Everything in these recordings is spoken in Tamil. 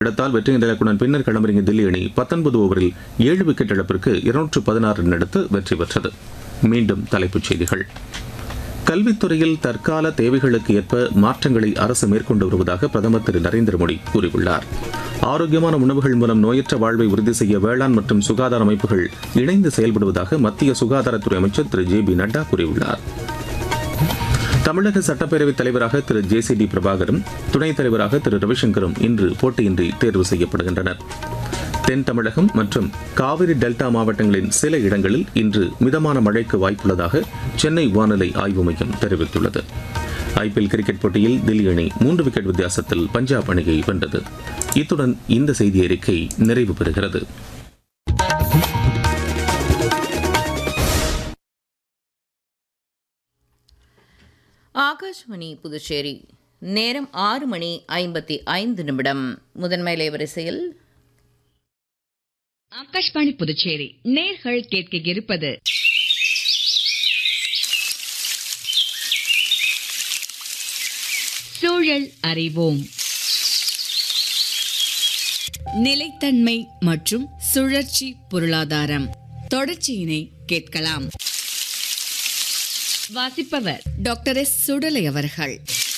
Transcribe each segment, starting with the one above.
இடத்தால் வெற்றி இலக்குடன் பின்னர் களமிறங்கிய தில்லி அணி பத்தொன்பது ஓவரில் ஏழு விக்கெட் இழப்பிற்கு இருநூற்று பதினாறு ரன் எடுத்து வெற்றி பெற்றது மீண்டும் தலைப்புச் செய்திகள் கல்வித்துறையில் தற்கால தேவைகளுக்கு ஏற்ப மாற்றங்களை அரசு மேற்கொண்டு வருவதாக பிரதமர் திரு நரேந்திர மோடி கூறியுள்ளார் ஆரோக்கியமான உணவுகள் மூலம் நோயற்ற வாழ்வை உறுதி செய்ய வேளாண் மற்றும் சுகாதார அமைப்புகள் இணைந்து செயல்படுவதாக மத்திய சுகாதாரத்துறை அமைச்சர் திரு ஜே பி நட்டா கூறியுள்ளார் தமிழக சட்டப்பேரவைத் தலைவராக திரு ஜே சி டி பிரபாகரும் துணைத் தலைவராக திரு ரவிசங்கரும் இன்று போட்டியின்றி தேர்வு செய்யப்படுகின்றனர் தென் தமிழகம் மற்றும் காவிரி டெல்டா மாவட்டங்களின் சில இடங்களில் இன்று மிதமான மழைக்கு வாய்ப்புள்ளதாக சென்னை வானிலை ஆய்வு மையம் தெரிவித்துள்ளது ஐபிஎல் கிரிக்கெட் போட்டியில் தில்லி அணி மூன்று விக்கெட் வித்தியாசத்தில் பஞ்சாப் அணியை வென்றது இத்துடன் இந்த செய்தி அறிக்கை நிறைவு பெறுகிறது ஆகாஷ்வாணி புதுச்சேரி நேரம் ஆறு மணி ஐம்பத்தி ஐந்து நிமிடம் முதன்மை வரிசையில் ஆகாஷ்வாணி புதுச்சேரி நேர்கள் கேட்க இருப்பது சூழல் அறிவோம் நிலைத்தன்மை மற்றும் சுழற்சி பொருளாதாரம் தொடர்ச்சியினை கேட்கலாம் வாசிப்பவர் டாக்டர் எஸ் சுடலை அவர்கள்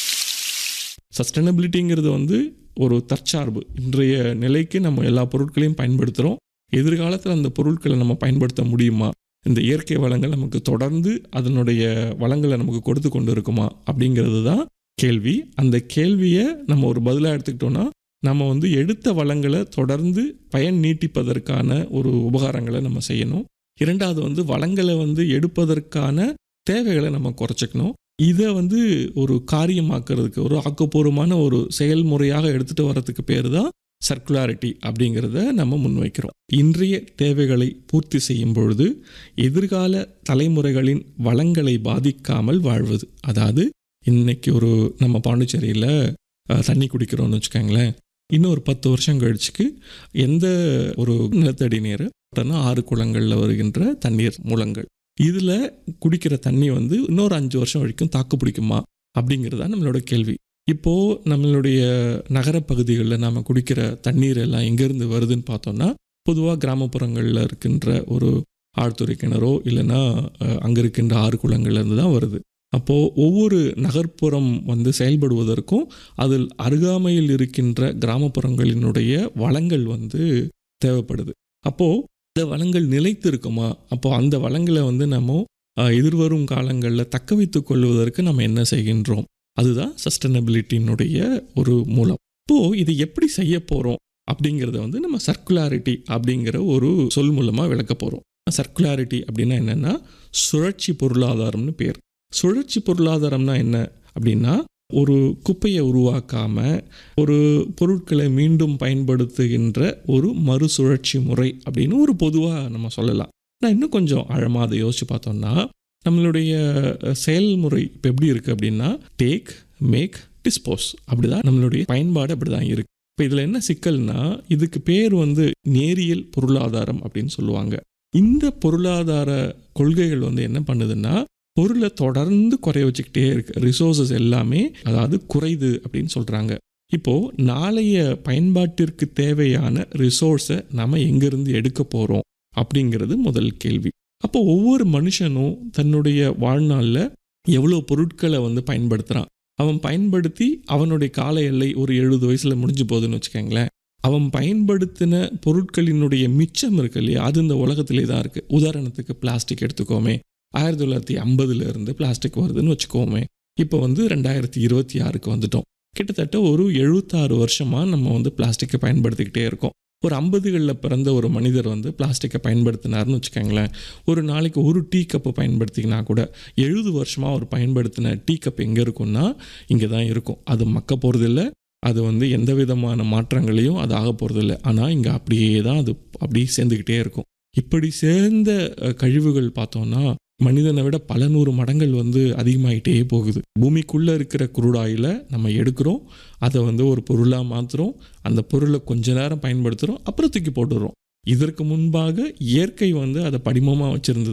சஸ்டைனபிலிட்டிங்கிறது வந்து ஒரு தற்சார்பு இன்றைய நிலைக்கு நம்ம எல்லா பொருட்களையும் பயன்படுத்துகிறோம் எதிர்காலத்தில் அந்த பொருட்களை நம்ம பயன்படுத்த முடியுமா இந்த இயற்கை வளங்கள் நமக்கு தொடர்ந்து அதனுடைய வளங்களை நமக்கு கொடுத்து கொண்டு இருக்குமா அப்படிங்கிறது தான் கேள்வி அந்த கேள்வியை நம்ம ஒரு பதிலாக எடுத்துக்கிட்டோன்னா நம்ம வந்து எடுத்த வளங்களை தொடர்ந்து பயன் நீட்டிப்பதற்கான ஒரு உபகாரங்களை நம்ம செய்யணும் இரண்டாவது வந்து வளங்களை வந்து எடுப்பதற்கான தேவைகளை நம்ம குறைச்சிக்கணும் இதை வந்து ஒரு காரியமாக்குறதுக்கு ஒரு ஆக்கப்பூர்வமான ஒரு செயல்முறையாக எடுத்துட்டு வர்றதுக்கு பேர் தான் சர்க்குலாரிட்டி அப்படிங்கிறத நம்ம முன்வைக்கிறோம் இன்றைய தேவைகளை பூர்த்தி செய்யும் பொழுது எதிர்கால தலைமுறைகளின் வளங்களை பாதிக்காமல் வாழ்வது அதாவது இன்னைக்கு ஒரு நம்ம பாண்டிச்சேரியில் அஹ், தண்ணி குடிக்கிறோம்னு வச்சுக்கோங்களேன் இன்னும் ஒரு பத்து வருஷம் கழிச்சுக்கு எந்த ஒரு நிலத்தடி நீர் ஆறு குளங்களில் வருகின்ற தண்ணீர் மூலங்கள் இதில் குடிக்கிற தண்ணி வந்து இன்னொரு அஞ்சு வருஷம் வரைக்கும் தாக்கு பிடிக்குமா அப்படிங்கிறது தான் நம்மளோட கேள்வி இப்போது நம்மளுடைய நகரப்பகுதிகளில் நாம் குடிக்கிற தண்ணீர் எல்லாம் எங்கேருந்து வருதுன்னு பார்த்தோம்னா பொதுவாக கிராமப்புறங்களில் இருக்கின்ற ஒரு ஆழ்துறை கிணறோ இல்லைன்னா அங்கே இருக்கின்ற ஆறு குளங்கள்லேருந்து தான் வருது அப்போது ஒவ்வொரு நகர்ப்புறம் வந்து செயல்படுவதற்கும் அதில் அருகாமையில் இருக்கின்ற கிராமப்புறங்களினுடைய வளங்கள் வந்து தேவைப்படுது அப்போது இந்த வளங்கள் நிலைத்து இருக்குமா அப்போ அந்த வளங்களை வந்து நம்ம அஹ், எதிர்வரும் காலங்களில் தக்க வைத்துக் கொள்வதற்கு நம்ம என்ன செய்கின்றோம் அதுதான் சஸ்டைனபிலிட்டியினுடைய ஒரு மூலம் இப்போது இது எப்படி செய்ய போகிறோம் அப்படிங்கிறத வந்து நம்ம சர்க்குலாரிட்டி அப்படிங்கிற ஒரு சொல் மூலமாக விளக்க போகிறோம் சர்க்குலாரிட்டி அப்படின்னா என்னென்னா சுழற்சி பொருளாதாரம்னு பேர் சுழற்சி பொருளாதாரம்னா என்ன அப்படின்னா ஒரு குப்பையை உருவாக்காம ஒரு பொருட்களை மீண்டும் பயன்படுத்துகின்ற ஒரு மறுசுழற்சி முறை அப்படின்னு ஒரு பொதுவாக நம்ம சொல்லலாம் நான் இன்னும் கொஞ்சம் ஆழமாக அதை யோசிச்சு பார்த்தோம்னா நம்மளுடைய அஹ், செயல்முறை இப்போ எப்படி இருக்குது அப்படின்னா டேக் மேக் டிஸ்போஸ் அப்படிதான் நம்மளுடைய பயன்பாடு அப்படி தான் இருக்குது இப்போ இதில் என்ன சிக்கல்னா இதுக்கு பேர் வந்து நேரியல் பொருளாதாரம் அப்படின்னு சொல்லுவாங்க இந்த பொருளாதார கொள்கைகள் வந்து என்ன பண்ணுதுன்னா பொருளை தொடர்ந்து குறைய வச்சுக்கிட்டே இருக்கு ரிசோர்சஸ் எல்லாமே அதாவது குறையுது அப்படின்னு சொல்கிறாங்க இப்போது நாளைய பயன்பாட்டிற்கு தேவையான ரிசோர்ஸை நம்ம எங்கேருந்து எடுக்க போகிறோம் அப்படிங்கிறது முதல் கேள்வி அப்போ ஒவ்வொரு மனுஷனும் தன்னுடைய வாழ்நாளில் எவ்வளோ பொருட்களை வந்து பயன்படுத்துகிறான் அவன் பயன்படுத்தி அவனுடைய கால எல்லை ஒரு எழுபது வயசில் முடிஞ்சு போகுதுன்னு வச்சுக்கோங்களேன் அவன் பயன்படுத்தின பொருட்களினுடைய மிச்சம் இருக்கு இல்லையா அது இந்த உலகத்திலே தான் இருக்குது உதாரணத்துக்கு பிளாஸ்டிக் எடுத்துக்கோமே ஆயிரத்தி தொள்ளாயிரத்தி ஐம்பதுல இருந்து பிளாஸ்டிக் வருதுன்னு வச்சுக்கோமே இப்போ வந்து ரெண்டாயிரத்தி இருபத்தி ஆறுக்கு வந்துட்டோம் கிட்டத்தட்ட ஒரு எழுபத்தாறு வருஷமாக நம்ம வந்து பிளாஸ்டிக்கை பயன்படுத்திக்கிட்டே இருக்கோம் ஒரு ஐம்பதுகளில் பிறந்த ஒரு மனிதர் வந்து பிளாஸ்டிக்கை பயன்படுத்தினார்னு வச்சுக்கோங்களேன் ஒரு நாளைக்கு ஒரு டீ கப்பு பயன்படுத்தினா கூட எழுபது வருஷமாக அவர் பயன்படுத்தின டீ கப் எங்கே இருக்கும்னா இங்கே தான் இருக்கும் அது மக்க போகிறதில்ல அது வந்து எந்த விதமான மாற்றங்களையும் அது ஆக போகிறதில்ல ஆனால் இங்கே அப்படியே தான் அது அப்படியே சேர்ந்துக்கிட்டே இருக்கும் இப்படி சேர்ந்த அஹ், கழிவுகள் பார்த்தோம்னா மனிதனை விட பல நூறு மடங்கள் வந்து அதிகமாயிட்டே போகுது பூமிக்குள்ளே இருக்கிற குருடாயில் நம்ம எடுக்கிறோம் அதை வந்து ஒரு பொருளாக மாற்றுறோம் அந்த பொருளை கொஞ்ச நேரம் பயன்படுத்துகிறோம் அப்புறம் தூக்கி போட்டுடுறோம் இதற்கு முன்பாக இயற்கை வந்து அதை படிமமாக வச்சுருந்தது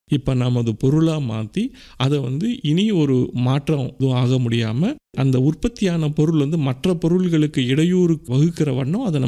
இப்போ நாம் அது பொருளாக மாற்றி அதை வந்து இனி ஒரு மாற்றம் எதுவும் ஆக முடியாமல் அந்த உற்பத்தியான பொருள் வந்து மற்ற பொருள்களுக்கு இடையூறு வகுக்கிற வண்ணம் அதை நம்ம